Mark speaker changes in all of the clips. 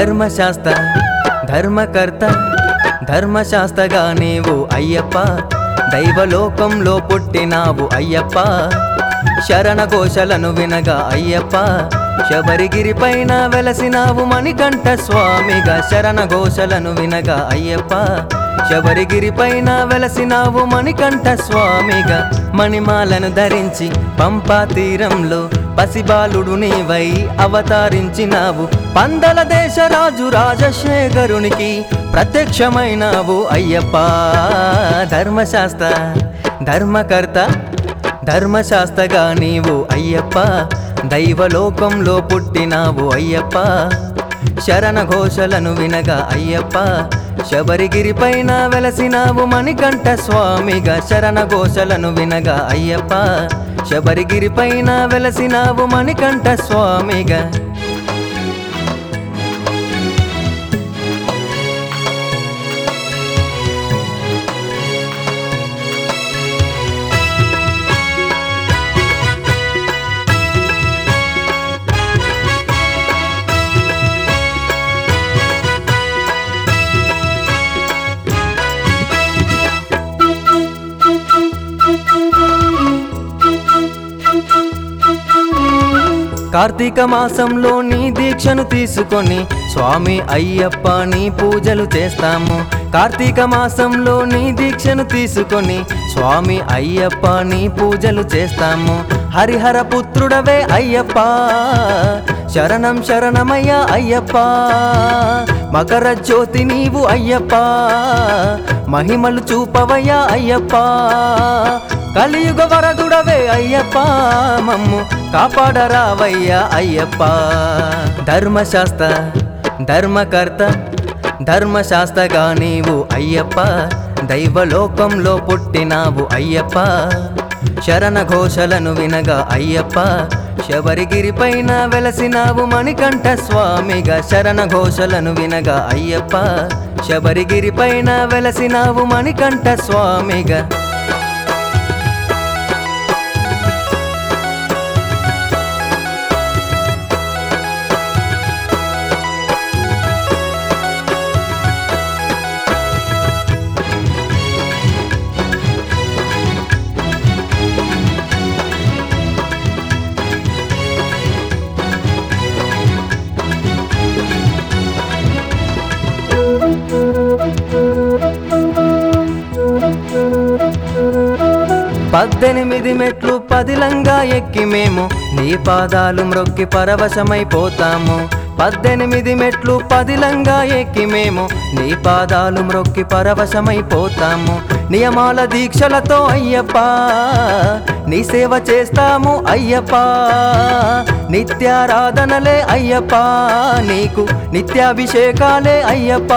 Speaker 1: ధర్మశాస్త్ర ధర్మకర్త ధర్మశాస్త్రగా నీవు అయ్యప్ప దైవలోకంలో పుట్టినావు అయ్యప్ప శరణ ఘోషలను వినగా అయ్యప్ప శబరిగిరి పైన వెలసినావు మణికంఠ స్వామిగా శరణ ఘోషలను వినగా అయ్యప్ప శబరిగిరి పైన వెలసినావు మణికంఠ స్వామిగా మణిమాలను ధరించి పంపా తీరంలో పసిబాలుడు నీవై అవతరించినావు పందల దేశరాజు రాజశేఖరునికి ప్రత్యక్షమైనావు అయ్యప్ప ధర్మశాస్త్ర ధర్మకర్త ధర్మశాస్త్రగా నీవు అయ్యప్ప దైవలోకంలో పుట్టినావు అయ్యప్ప శరణ ఘోషలను వినగా అయ్యప్ప శబరిగిరి పైన వెలసినావు మణికంఠ స్వామిగా శరణ ఘోషలను వినగా అయ్యప్ప శబరిగిరి పైన వెలసినావు మణికంఠ స్వామిగా కార్తీక మాసంలో నీ దీక్షను తీసుకొని స్వామి అయ్యప్ప నీ పూజలు చేస్తాము కార్తీక మాసంలో నీ దీక్షను తీసుకొని స్వామి అయ్యప్ప నీ పూజలు చేస్తాము హరిహర పుత్రుడవే అయ్యప్ప శరణం శరణమయ్య అయ్యప్ప మకర జ్యోతి నీవు అయ్యప్ప మహిమలు చూపవయ్యా అయ్యప్ప కలియుగ వరదుడవే అయ్యప్ప మమ్ము కాపాడరావయ్యా అయ్యప్ప ధర్మశాస్త్ర ధర్మకర్త ధర్మశాస్త్రగా నీవు అయ్యప్ప దైవలోకంలో పుట్టినావు అయ్యప్ప శరణ ఘోషలను వినగా అయ్యప్ప శబరిగిరి పైన వెలసినావు మణికంఠ స్వామిగా శరణ ఘోషలను వినగా అయ్యప్ప శబరిగిరి పైన వెలసినావు మణికంఠ స్వామిగా పద్దెనిమిది మెట్లు పదిలంగా ఎక్కి మేము నీ పాదాలు మ్రొక్కి పరవశమైపోతాము పద్దెనిమిది మెట్లు పదిలంగా ఎక్కి మేము నీ పాదాలు మ్రొక్కి పరవశమైపోతాము నియమాల దీక్షలతో అయ్యప్ప నీ సేవ చేస్తాము అయ్యప్ప నిత్యారాధనలే అయ్యప్ప నీకు నిత్యాభిషేకాలే అయ్యప్ప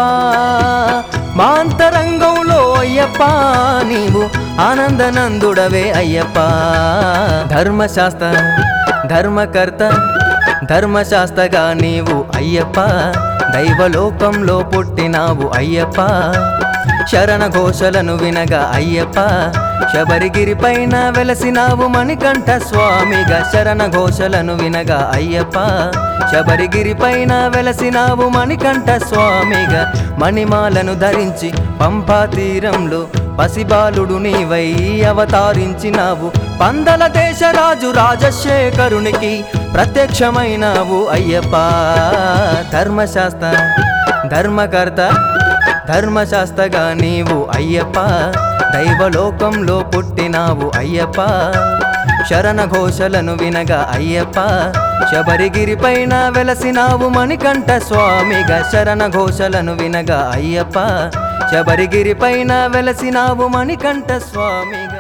Speaker 1: మా అంతరంగంలో అయ్యప్ప నీవు ఆనందనందుడవే అయ్యప్ప ధర్మశాస్త్ర ధర్మకర్త ధర్మశాస్త్రగా నీవు అయ్యప్ప దైవలోకంలో పుట్టినావు అయ్యప్ప శరణ ఘోషలను వినగా అయ్యప్ప శబరిగిరి పైన వెలసినావు మణికంఠ స్వామిగా శరణ ఘోషలను వినగా అయ్యప్ప శబరిగిరి పైన వెలసినావు మణికంఠ స్వామిగా మణిమాలను ధరించి పంపా తీరంలో పసిబాలుడు నీవై అవతారించినావు పందల దేశరాజు రాజశేఖరునికి ప్రత్యక్షమైనావు అయ్యప్ప ధర్మశాస్త్ర ధర్మకర్త ధర్మశాస్త్రగా నీవు అయ్యప్ప దైవలోకంలో పుట్టినావు అయ్యప్ప శరణ ఘోషలను వినగా అయ్యప్ప శబరిగిరి పైన వెలసినావు మణికంఠ స్వామిగా శరణ ఘోషలను వినగా అయ్యప్ప శబరిగిరి పైన వెలసినావు మణికంఠ స్వామిగా